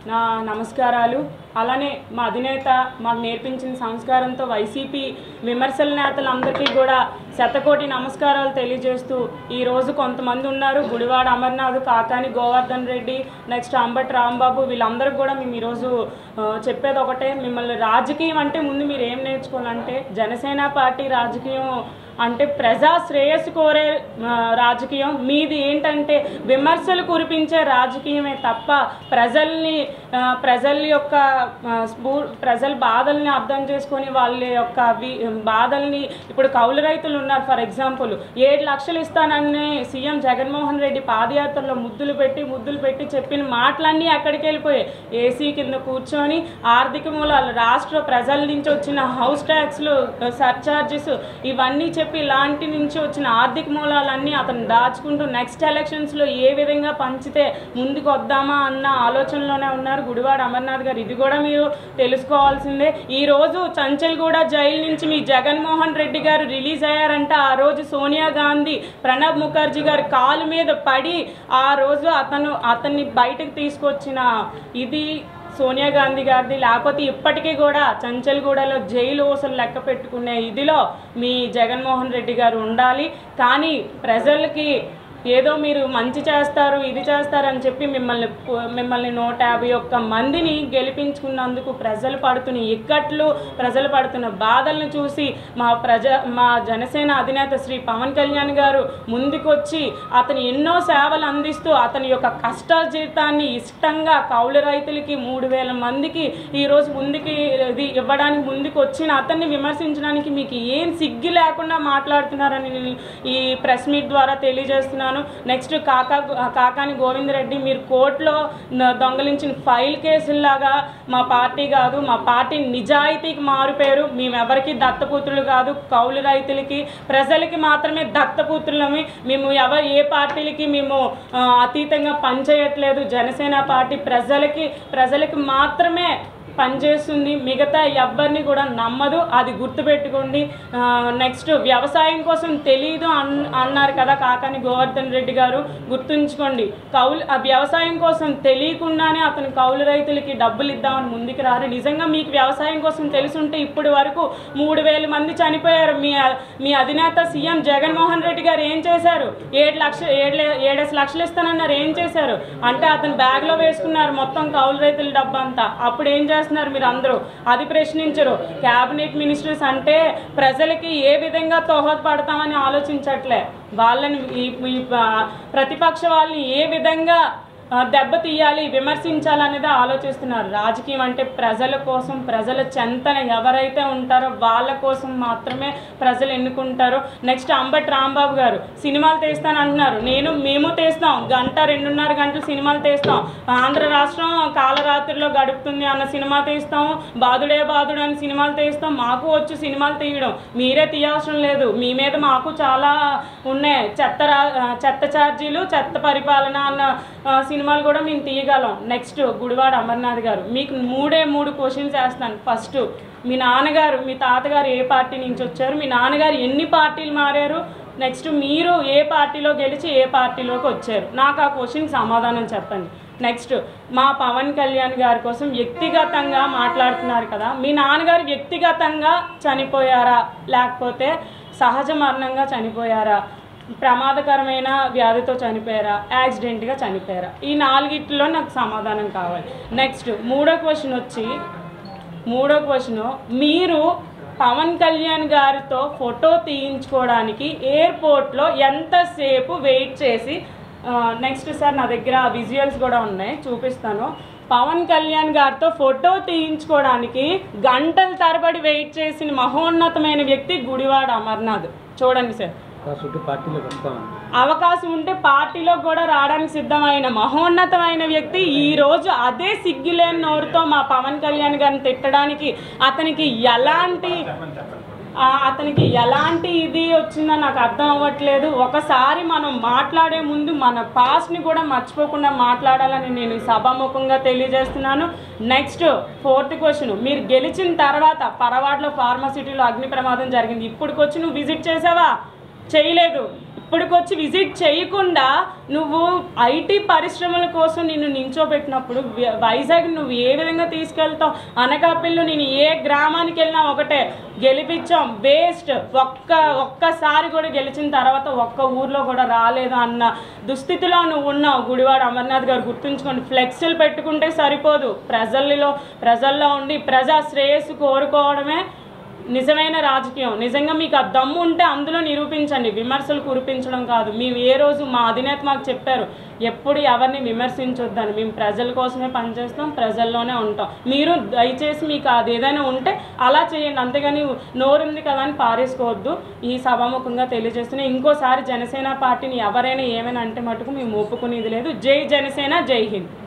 నా నమస్కారాలు అలానే మా అధినేత మాకు నేర్పించిన సంస్కారంతో వైసీపీ విమర్శల నేతలందరికీ కూడా శతకోటి నమస్కారాలు తెలియజేస్తూ ఈరోజు కొంతమంది ఉన్నారు గుడివాడ అమర్నాథ్ కాకాని గోవర్ధన్ రెడ్డి నెక్స్ట్ అంబటి రాంబాబు వీళ్ళందరికీ కూడా మేము ఈరోజు ఆ, చెప్పేది ఒకటే మిమ్మల్ని రాజకీయం అంటే ముందు మీరు ఏం నేర్చుకోవాలంటే జనసేన పార్టీ రాజకీయం అంటే ప్రజా శ్రేయస్సు కోరే ఆ, రాజకీయం మీది ఏంటంటే విమర్శలు కురిపించే రాజకీయమే తప్ప ప్రజల్ని ఆ, ప్రజల యొక్క ఆ, స్ఫూ ప్రజల బాధల్ని అర్థం చేసుకొని వాళ్ళ యొక్క వి- బాధల్ని ఇప్పుడు కౌలు రైతులు ఉన్నారు ఫర్ ఎగ్జాంపుల్ ఏడు లక్షలు ఇస్తానని సీఎం జగన్మోహన్ రెడ్డి పాదయాత్రలో ముద్దులు పెట్టి ముద్దులు పెట్టి చెప్పిన మాటలన్నీ ఎక్కడికి వెళ్ళిపోయాయి ఏసీ కింద కూర్చొని ఆర్థిక మూలాలు రాష్ట్ర ప్రజల నుంచి వచ్చిన హౌస్ ట్యాక్స్లు సర్చార్జెస్ ఇవన్నీ చెప్పి ఇలాంటి నుంచి వచ్చిన ఆర్థిక మూలాలన్నీ అతను దాచుకుంటూ నెక్స్ట్ ఎలక్షన్స్లో ఏ విధంగా పంచితే ముందుకు వద్దామా అన్న ఆలోచనలోనే ఉన్నారు గుడివాడ అమర్నాథ్ గారు ఇది కూడా మీరు తెలుసుకోవాల్సిందే ఈ రోజు చంచల్గూడ జైలు నుంచి మీ జగన్మోహన్ రెడ్డి గారు రిలీజ్ అయ్యారంటే ఆ రోజు సోనియా గాంధీ ప్రణబ్ ముఖర్జీ గారి కాలు మీద పడి ఆ రోజు అతను అతన్ని బయటకు తీసుకొచ్చిన ఇది సోనియా గాంధీ గారిది లేకపోతే ఇప్పటికీ కూడా చంచల్గూడలో జైలు ఊసలు లెక్క పెట్టుకునే ఇదిలో మీ జగన్మోహన్ రెడ్డి గారు ఉండాలి కానీ ప్రజలకి ఏదో మీరు మంచి చేస్తారు ఇది చేస్తారు అని చెప్పి మిమ్మల్ని పు- మిమ్మల్ని నూట యాభై ఒక్క మందిని గెలిపించుకున్నందుకు ప్రజలు పడుతున్న ఇక్కట్లు ప్రజలు పడుతున్న బాధలను చూసి మా ప్రజ మా జనసేన అధినేత శ్రీ పవన్ కళ్యాణ్ గారు ముందుకొచ్చి అతను ఎన్నో సేవలు అందిస్తూ అతని యొక్క కష్ట జీవితాన్ని ఇష్టంగా కౌలు రైతులకి మూడు వేల మందికి ఈరోజు ముందుకి ఇది ఇవ్వడానికి ముందుకు వచ్చిన అతన్ని విమర్శించడానికి మీకు ఏం సిగ్గు లేకుండా మాట్లాడుతున్నారని నేను ఈ ప్రెస్ మీట్ ద్వారా తెలియజేస్తున్నాను నెక్స్ట్ కాకా కాకాని గోవిందరెడ్డి మీరు కోర్టులో న- దొంగలించిన ఫైల్ కేసుల్లాగా మా పార్టీ కాదు మా పార్టీ నిజాయితీకి మారుపేరు మేము ఎవరికి దత్తపుత్రులు కాదు కౌలు రైతులకి ప్రజలకి మాత్రమే దత్తపుత్రులమి మేము ఎవరు ఏ పార్టీలకి మేము ఆ, అతీతంగా పనిచేయట్లేదు జనసేన పార్టీ ప్రజలకి ప్రజలకి మాత్రమే పనిచేస్తుంది మిగతా ఎవ్వరిని కూడా నమ్మదు అది గుర్తుపెట్టుకోండి నెక్స్ట్ వ్యవసాయం కోసం తెలియదు అన్ అన్నారు కదా కాకాని గోవర్ధన్ రెడ్డి గారు గుర్తుంచుకోండి కౌలు ఆ వ్యవసాయం కోసం తెలియకుండానే అతను కౌలు రైతులకి డబ్బులు ఇద్దామని ముందుకు రారు నిజంగా మీకు వ్యవసాయం కోసం తెలుసుంటే ఇప్పటి వరకు మూడు వేల మంది చనిపోయారు మీ మీ అధినేత సీఎం జగన్మోహన్ రెడ్డి గారు ఏం చేశారు ఏడు లక్ష ఏడు ఏడేసి లక్షలు ఇస్తానన్నారు ఏం చేశారు అంటే అతను బ్యాగ్లో వేసుకున్నారు మొత్తం కౌలు రైతుల డబ్బు అంతా అప్పుడు ఏం చేస్తున్నారు మీరు అందరూ అది ప్రశ్నించరు క్యాబినెట్ మినిస్టర్స్ అంటే ప్రజలకి ఏ విధంగా దోహదపడతామని ఆలోచించట్లే వాళ్ళని ఈ ఈ ప- ప్రతిపక్ష వాళ్ళని ఏ విధంగా ఆ, దెబ్బతీయాలి విమర్శించాలనేది ఆలోచిస్తున్నారు రాజకీయం అంటే ప్రజల కోసం ప్రజల చెంతన ఎవరైతే ఉంటారో వాళ్ళ కోసం మాత్రమే ప్రజలు ఎన్నుకుంటారు నెక్స్ట్ అంబటి రాంబాబు గారు సినిమాలు తీస్తాను అంటున్నారు నేను మేము తీస్తాం గంట రెండున్నర గంటలు సినిమాలు తీస్తాం ఆంధ్ర రాష్ట్రం కాలరాత్రిలో గడుపుతుంది అన్న సినిమా తీస్తాం బాదుడే బాదుడు అని సినిమాలు తీస్తాం మాకు వచ్చు సినిమాలు తీయడం మీరే తీయవసరం లేదు మీ మీద మాకు చాలా ఉన్నాయి చెత్త రా చెత్త ఛార్జీలు చెత్త పరిపాలన అన్న ఆ, సినిమాలు కూడా మేము తీయగలం నెక్స్ట్ గుడివాడ అమర్నాథ్ గారు మీకు మూడే మూడు క్వశ్చన్స్ వేస్తాను ఫస్ట్ మీ నాన్నగారు మీ తాతగారు ఏ పార్టీ నుంచి వచ్చారు మీ నాన్నగారు ఎన్ని పార్టీలు మారారు నెక్స్ట్ మీరు ఏ పార్టీలో గెలిచి ఏ పార్టీలోకి వచ్చారు నాకు ఆ క్వశ్చన్ సమాధానం చెప్పండి నెక్స్ట్ మా పవన్ కళ్యాణ్ గారి కోసం వ్యక్తిగతంగా మాట్లాడుతున్నారు కదా మీ నాన్నగారు వ్యక్తిగతంగా చనిపోయారా లేకపోతే సహజ మరణంగా చనిపోయారా ప్రమాదకరమైన వ్యాధితో చనిపోయారా యాక్సిడెంట్గా చనిపోయారా ఈ నాలుగిట్లో నాకు సమాధానం కావాలి నెక్స్ట్ మూడో క్వశ్చన్ వచ్చి మూడో క్వశ్చన్ మీరు పవన్ కళ్యాణ్ గారితో ఫోటో తీయించుకోవడానికి ఎయిర్పోర్ట్లో ఎంతసేపు వెయిట్ చేసి నెక్స్ట్ సార్ నా దగ్గర విజువల్స్ కూడా ఉన్నాయి చూపిస్తాను పవన్ కళ్యాణ్ గారితో ఫోటో తీయించుకోవడానికి గంటల తరబడి వెయిట్ చేసిన మహోన్నతమైన వ్యక్తి గుడివాడ అమర్నాథ్ చూడండి సార్ చుట్టూ పార్టీలోకి వస్తామని అవకాశం ఉంటే పార్టీలో కూడా రావడానికి సిద్ధమైన మహోన్నతమైన వ్యక్తి ఈ రోజు అదే సిగ్గులేని నోరుతో మా పవన్ కళ్యాణ్ గారిని తిట్టడానికి అతనికి ఎలాంటి ఆ, అతనికి ఎలాంటి ఇది వచ్చిందో నాకు అర్థం అవ్వట్లేదు ఒకసారి మనం మాట్లాడే ముందు మన పాస్ట్ని కూడా మర్చిపోకుండా మాట్లాడాలని నేను ఈ సభాముఖంగా తెలియజేస్తున్నాను నెక్స్ట్ ఫోర్త్ క్వశ్చన్ మీరు గెలిచిన తర్వాత పరవాడలో ఫార్మసిటీలో అగ్ని ప్రమాదం జరిగింది ఇప్పటికొచ్చి నువ్వు విజిట్ చేసావా చేయలేదు ఇప్పటికొచ్చి విజిట్ చేయకుండా నువ్వు ఐటీ పరిశ్రమల కోసం నిన్ను నించోబెట్టినప్పుడు వి- వైజాగ్ నువ్వు ఏ విధంగా తీసుకెళ్తావు అనకాపల్లిలో నేను ఏ గ్రామానికి వెళ్ళినా ఒకటే గెలిపించాం వేస్ట్ ఒక్క ఒక్కసారి కూడా గెలిచిన తర్వాత ఒక్క ఊర్లో కూడా రాలేదు అన్న దుస్థితిలో నువ్వు ఉన్నావు గుడివాడ అమర్నాథ్ గారు గుర్తుంచుకోండి ఫ్లెక్సీలు పెట్టుకుంటే సరిపోదు ప్రజల్లో ప్రజల్లో ఉండి ప్రజా శ్రేయస్సు కోరుకోవడమే నిజమైన రాజకీయం నిజంగా మీకు ఆ దమ్ము ఉంటే అందులో నిరూపించండి విమర్శలు కురిపించడం కాదు మేము ఏ రోజు మా అధినేత మాకు చెప్పారు ఎప్పుడు ఎవరిని విమర్శించొద్దని మేము ప్రజల కోసమే పనిచేస్తాం ప్రజల్లోనే ఉంటాం మీరు దయచేసి మీకు అది ఏదైనా ఉంటే అలా చేయండి అంతేగాని నోరుంది కదా అని పారేసుకోవద్దు ఈ సభాముఖంగా తెలియజేస్తున్నా ఇంకోసారి జనసేన పార్టీని ఎవరైనా ఏమైనా అంటే మటుకు మేము ఒప్పుకునేది లేదు జై జనసేన జై హింద్